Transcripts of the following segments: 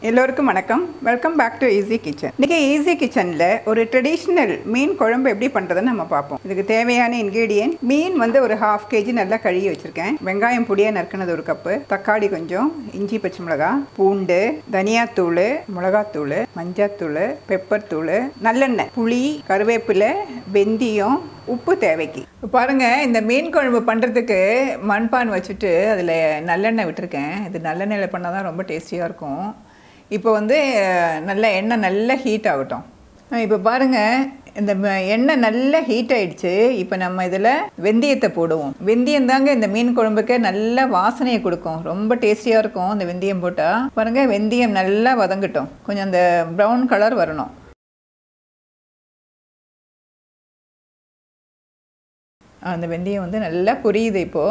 எல்லோருக்கும் வணக்கம் welcome back to easy kitchen இன்றைக்கி ஈஸி கிச்சனில் ஒரு ட்ரெடிஷ்னல் மீன் குழம்பு எப்படி பண்ணுறதுன்னு நம்ம பார்ப்போம் இதுக்கு தேவையான இன்க்ரீடியன்ட் மீன் வந்து ஒரு ஹாஃப் கேஜி நல்லா கழுகி வச்சுருக்கேன் வெங்காயம் பொடியாக நறுக்கினது ஒரு கப்பு தக்காளி கொஞ்சம் இஞ்சி பச்சை மிளகா பூண்டு தனியாத்தூள் மிளகாத்தூள் மஞ்சாத்தூள் பெப்பர் தூள் நல்லெண்ணெய் புளி கருவேப்பிலை வெந்தயம் உப்பு தேவைக்கு இப்போ பாருங்கள் இந்த மீன் குழம்பு பண்ணுறதுக்கு மண்பான் வச்சுட்டு அதில் நல்லெண்ணெய் விட்டுருக்கேன் இது நல்லெண்ணெயில் பண்ணால் தான் ரொம்ப டேஸ்டியாக இருக்கும் இப்போ வந்து நல்ல எண்ணெய் நல்லா ஹீட் ஆகட்டும் இப்போ பாருங்கள் இந்த ம- எண்ணெய் நல்லா ஹீட் ஆயிடுச்சு இப்போ நம்ம இதில் வெந்தயத்தை போடுவோம் வெந்தயம் தாங்க இந்த மீன் குழம்புக்கு நல்ல வாசனையை கொடுக்கும் ரொம்ப டேஸ்டியாக இருக்கும் இந்த வெந்தயம் போட்டால் பாருங்கள் வெந்தயம் நல்லா வதங்கட்டும் கொஞ்சம் அந்த ப்ரௌன் கலர் வரணும் அந்த வெந்தயம் வந்து நல்லா பொரியுது இப்போது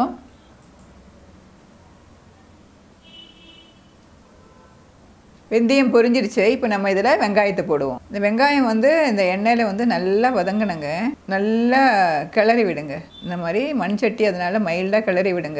வெந்தயம் பொரிஞ்சிருச்சு இப்போ நம்ம இதில் வெங்காயத்தை போடுவோம் இந்த வெங்காயம் வந்து இந்த எண்ணெயில் வந்து நல்லா வதங்கணுங்க நல்லா கிளறி விடுங்க இந்த மாதிரி மண் சட்டி அதனால மைல்டாக கிளறி விடுங்க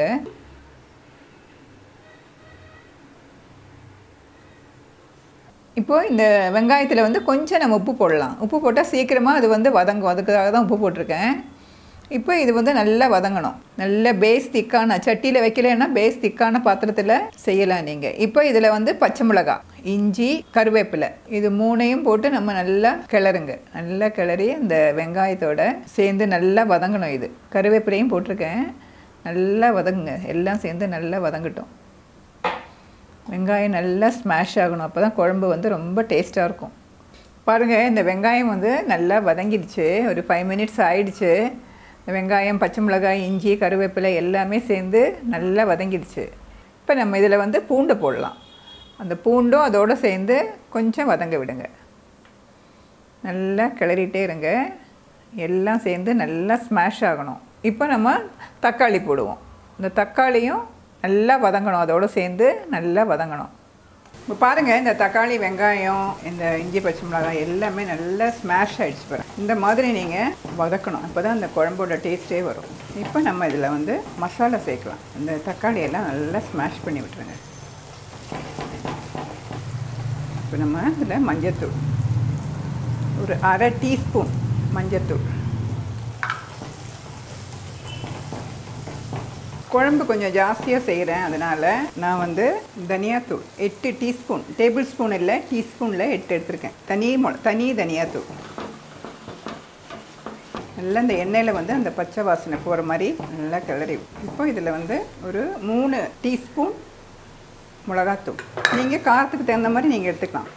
இப்போ இந்த வெங்காயத்தில் வந்து கொஞ்சம் நம்ம உப்பு போடலாம் உப்பு போட்டால் சீக்கிரமாக அது வந்து வதங்கும் அதுக்காக தான் உப்பு போட்டிருக்கேன் இப்போ இது வந்து நல்லா வதங்கணும் நல்ல பேஸ் திக்கான சட்டியில் வைக்கலைன்னா பேஸ் திக்கான பாத்திரத்தில் செய்யலாம் நீங்கள் இப்போ இதில் வந்து பச்சை மிளகாய் இஞ்சி கருவேப்பிலை இது மூணையும் போட்டு நம்ம நல்லா கிளறுங்க நல்லா கிளறி இந்த வெங்காயத்தோட சேர்ந்து நல்லா வதங்கணும் இது கருவேப்பிலையும் போட்டிருக்கேன் நல்லா வதங்குங்க எல்லாம் சேர்ந்து நல்லா வதங்கட்டும் வெங்காயம் நல்லா ஸ்மாஷ் ஆகணும் அப்போ தான் குழம்பு வந்து ரொம்ப டேஸ்ட்டாக இருக்கும் பாருங்கள் இந்த வெங்காயம் வந்து நல்லா வதங்கிடுச்சு ஒரு ஃபைவ் மினிட்ஸ் ஆயிடுச்சு இந்த வெங்காயம் பச்சை மிளகாய் இஞ்சி கருவேப்பிலை எல்லாமே சேர்ந்து நல்லா வதங்கிடுச்சு இப்போ நம்ம இதில் வந்து பூண்டை போடலாம் அந்த பூண்டும் அதோடு சேர்ந்து கொஞ்சம் வதங்க விடுங்க நல்லா கிளறிட்டே இருங்க எல்லாம் சேர்ந்து நல்லா ஸ்மாஷ் ஆகணும் இப்போ நம்ம தக்காளி போடுவோம் இந்த தக்காளியும் நல்லா வதங்கணும் அதோடு சேர்ந்து நல்லா வதங்கணும் இப்போ பாருங்கள் இந்த தக்காளி வெங்காயம் இந்த இஞ்சி பச்சை மிளகாய் எல்லாமே நல்லா ஸ்மாஷ் ஆகிடுச்சு பாருங்க இந்த மாதிரி நீங்கள் வதக்கணும் அப்போ தான் அந்த குழம்போட டேஸ்ட்டே வரும் இப்போ நம்ம இதில் வந்து மசாலா சேர்க்கலாம் இந்த தக்காளி எல்லாம் நல்லா ஸ்மாஷ் பண்ணி விட்டுருங்க இப்போ நம்ம இதில் மஞ்சத்தூள் ஒரு அரை டீஸ்பூன் மஞ்சத்தூள் குழம்பு கொஞ்சம் ஜாஸ்தியாக செய்கிறேன் அதனால் நான் வந்து தனியாத்தூள் எட்டு டீஸ்பூன் டேபிள் ஸ்பூன் இல்லை டீஸ்பூனில் எட்டு எடுத்திருக்கேன் தனி மொ தனி தனியாத்தூள் நல்லா இந்த எண்ணெயில் வந்து அந்த பச்சை வாசனை போகிற மாதிரி நல்லா கிளறி இப்போ இதில் வந்து ஒரு மூணு டீஸ்பூன் மிளகாத்தூள் நீங்கள் காரத்துக்கு தகுந்த மாதிரி நீங்கள் எடுத்துக்கலாம்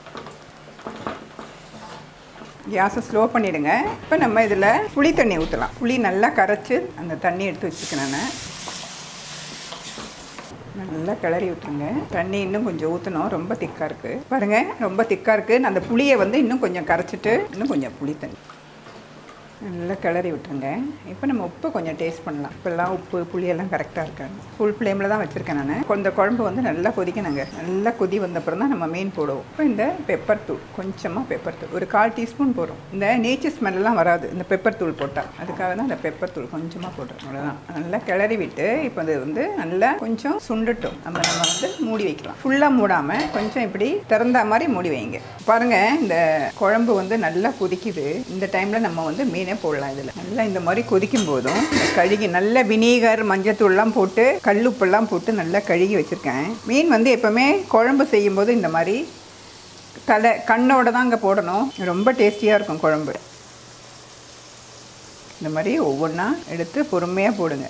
கேஸை ஸ்லோ பண்ணிவிடுங்க இப்போ நம்ம இதில் புளி தண்ணி ஊற்றலாம் புளி நல்லா கரைச்சி அந்த தண்ணி எடுத்து வச்சுக்கணும் நான் நல்லா கிளறி விட்டுருங்க தண்ணி இன்னும் கொஞ்சம் ஊற்றணும் ரொம்ப திக்காக இருக்குது பாருங்கள் ரொம்ப திக்காக இருக்குது நான் அந்த புளியை வந்து இன்னும் கொஞ்சம் கரைச்சிட்டு இன்னும் கொஞ்சம் புளி தண்ணி நல்லா கிளறி விட்டுருங்க இப்போ நம்ம உப்பு கொஞ்சம் டேஸ்ட் பண்ணலாம் இப்போல்லாம் உப்பு புளியெல்லாம் கரெக்டாக இருக்காங்க ஃபுல் ஃப்ளேமில் தான் வச்சுருக்கேன் நான் இந்த குழம்பு வந்து நல்லா கொதிக்கணுங்க நல்லா கொதி வந்தப்புறம் தான் நம்ம மீன் போடுவோம் இப்போ இந்த பெப்பர் தூள் கொஞ்சமாக பெப்பர் தூள் ஒரு கால் டீஸ்பூன் போடும் இந்த நேச்சர் ஸ்மெல்லாம் வராது இந்த பெப்பர் தூள் போட்டால் அதுக்காக தான் இந்த பெப்பர் தூள் கொஞ்சமாக போடுறோம் அவ்வளோதான் நல்லா கிளறி விட்டு இப்போ அது வந்து நல்லா கொஞ்சம் சுண்டட்டும் நம்ம நம்ம வந்து மூடி வைக்கலாம் ஃபுல்லாக மூடாமல் கொஞ்சம் இப்படி திறந்த மாதிரி மூடி வைங்க பாருங்கள் இந்த குழம்பு வந்து நல்லா கொதிக்குது இந்த டைமில் நம்ம வந்து மீனே போடலாம் இதில் நல்லா இந்த மாதிரி கொதிக்கும் போதும் இந்த கழுகி நல்ல வினீகர் மஞ்சத்தூள்லாம் போட்டு கல்லுப்பெல்லாம் போட்டு நல்லா கழுகி வச்சுருக்கேன் மீன் வந்து எப்போவுமே குழம்பு செய்யும்போது இந்த மாதிரி தலை கண்ணோட தான் அங்கே போடணும் ரொம்ப டேஸ்டியாக இருக்கும் குழம்பு இந்த மாதிரி ஒவ்வொன்றா எடுத்து பொறுமையாக போடுங்க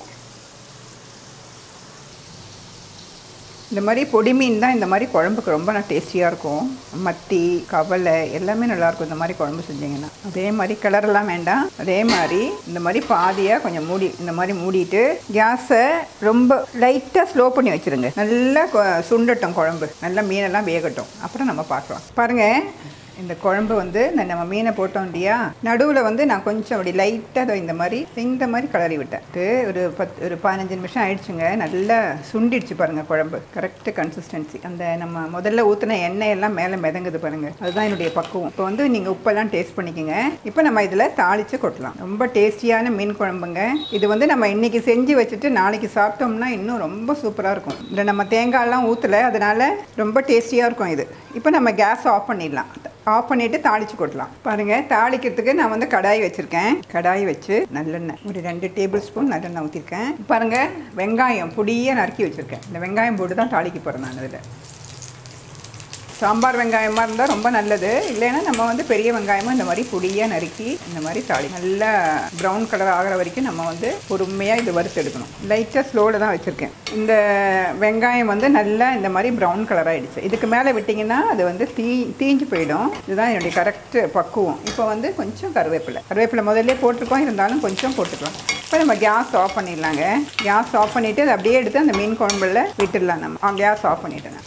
இந்த மாதிரி பொடி மீன் தான் இந்த மாதிரி குழம்புக்கு ரொம்ப நான் டேஸ்டியாக இருக்கும் மத்தி கவலை எல்லாமே நல்லாயிருக்கும் இந்த மாதிரி குழம்பு செஞ்சிங்கன்னா அதே மாதிரி கிளறலாம் வேண்டாம் அதே மாதிரி இந்த மாதிரி பாதியாக கொஞ்சம் மூடி இந்த மாதிரி மூடிட்டு கேஸை ரொம்ப லைட்டாக ஸ்லோ பண்ணி வச்சுருங்க நல்லா கொ- சுண்டட்டும் குழம்பு நல்லா மீனெல்லாம் வேகட்டும் அப்புறம் நம்ம பார்க்கலாம் பாருங்கள் இந்த குழம்பு வந்து இந்த நம்ம மீனை போட்டோம் இல்லையா நடுவில் வந்து நான் கொஞ்சம் அப்படி லைட்டாக இந்த மாதிரி இந்த மாதிரி கிளறி விட்டேன் இது ஒரு பத்து ஒரு பதினஞ்சு நிமிஷம் ஆயிடுச்சுங்க நல்லா சுண்டிடுச்சு பாருங்க குழம்பு கரெக்ட் கன்சிஸ்டன்சி அந்த நம்ம முதல்ல ஊற்றின எண்ணெய் எல்லாம் மேலே மிதங்குது பாருங்க அதுதான் என்னுடைய பக்குவம் இப்போ வந்து நீங்கள் உப்பெல்லாம் டேஸ்ட் பண்ணிக்கோங்க இப்போ நம்ம இதில் தாளித்து கொட்டலாம் ரொம்ப டேஸ்டியான மீன் குழம்புங்க இது வந்து நம்ம இன்னைக்கு செஞ்சு வச்சுட்டு நாளைக்கு சாப்பிட்டோம்னா இன்னும் ரொம்ப சூப்பராக இருக்கும் இதில் நம்ம தேங்காயெல்லாம் ஊற்றலை அதனால ரொம்ப டேஸ்டியாக இருக்கும் இது இப்போ நம்ம கேஸ் ஆஃப் பண்ணிடலாம் ஆஃப் பண்ணிவிட்டு தாளித்து கொட்டலாம் பாருங்கள் தாளிக்கிறதுக்கு நான் வந்து கடாய் வச்சுருக்கேன் கடாய் வச்சு நல்லெண்ணெய் ஒரு ரெண்டு டேபிள் ஸ்பூன் நல்லெண்ணெய் ஊற்றிருக்கேன் பாருங்கள் வெங்காயம் பொடியாக நறுக்கி வச்சுருக்கேன் இந்த வெங்காயம் போட்டு தான் தாளிக்க போகிறேன் நான் இதில் சாம்பார் வெங்காயமாக இருந்தால் ரொம்ப நல்லது இல்லைன்னா நம்ம வந்து பெரிய வெங்காயமும் இந்த மாதிரி பொடியாக நறுக்கி இந்த மாதிரி தாளி நல்லா ப்ரௌன் கலர் ஆகிற வரைக்கும் நம்ம வந்து பொறுமையாக இது வறுத்து எடுக்கணும் லைட்டாக ஸ்லோவில் தான் வச்சுருக்கேன் இந்த வெங்காயம் வந்து நல்லா இந்த மாதிரி ப்ரௌன் கலர் ஆகிடுச்சு இதுக்கு மேலே விட்டிங்கன்னா அது வந்து தீ தீஞ்சு போயிடும் இதுதான் என்னுடைய கரெக்ட் பக்குவம் இப்போ வந்து கொஞ்சம் கருவேப்பிலை கருவேப்பிலை முதல்ல போட்டிருக்கோம் இருந்தாலும் கொஞ்சம் போட்டுக்கலாம் இப்போ நம்ம கேஸ் ஆஃப் பண்ணிடலாங்க கேஸ் ஆஃப் பண்ணிவிட்டு அதை அப்படியே எடுத்து அந்த மீன் குழம்புல விட்டுடலாம் நம்ம கேஸ் ஆஃப் பண்ணிட்டேன்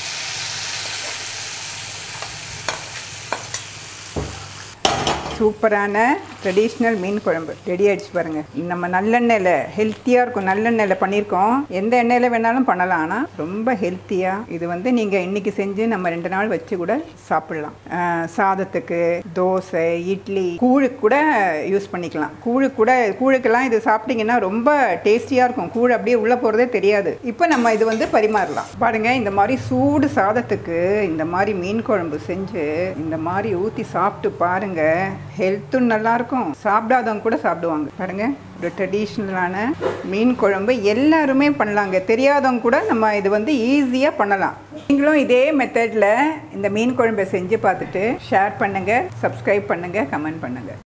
சூப்பரான ட்ரெடிஷ்னல் மீன் குழம்பு ரெடி ஆயிடுச்சு பாருங்க நம்ம நல்லெண்ணெயில் ஹெல்த்தியாக இருக்கும் நல்லெண்ணெயில் பண்ணியிருக்கோம் எந்த எண்ணெயில் வேணாலும் பண்ணலாம் ஆனால் ரொம்ப ஹெல்த்தியாக இது வந்து நீங்கள் இன்னைக்கு செஞ்சு நம்ம ரெண்டு நாள் வச்சு கூட சாப்பிட்லாம் ஆஹ் சாதத்துக்கு தோசை இட்லி கூழுக்கு கூட யூஸ் பண்ணிக்கலாம் கூழுக்கு கூட கூழுக்கெல்லாம் இது சாப்பிட்டீங்கன்னா ரொம்ப டேஸ்டியாக இருக்கும் கூழ் அப்படியே உள்ளே போகிறதே தெரியாது இப்போ நம்ம இது வந்து பரிமாறலாம் பாருங்க இந்த மாதிரி சூடு சாதத்துக்கு இந்த மாதிரி மீன் குழம்பு செஞ்சு இந்த மாதிரி ஊற்றி சாப்பிட்டு பாருங்க ஹெல்த்தும் நல்லா இருக்கும் சாப்பிடாதவங்க கூட சாப்பிடுவாங்க பாருங்க ஒரு ட்ரெடிஷ்னலான மீன் குழம்பு எல்லாருமே பண்ணலாங்க தெரியாதவங்க கூட நம்ம இது வந்து ஈஸியாக பண்ணலாம் நீங்களும் இதே மெத்தடில் இந்த மீன் குழம்பை செஞ்சு பார்த்துட்டு ஷேர் பண்ணுங்கள் சப்ஸ்கிரைப் பண்ணுங்கள் கமெண்ட் பண்ணுங்கள்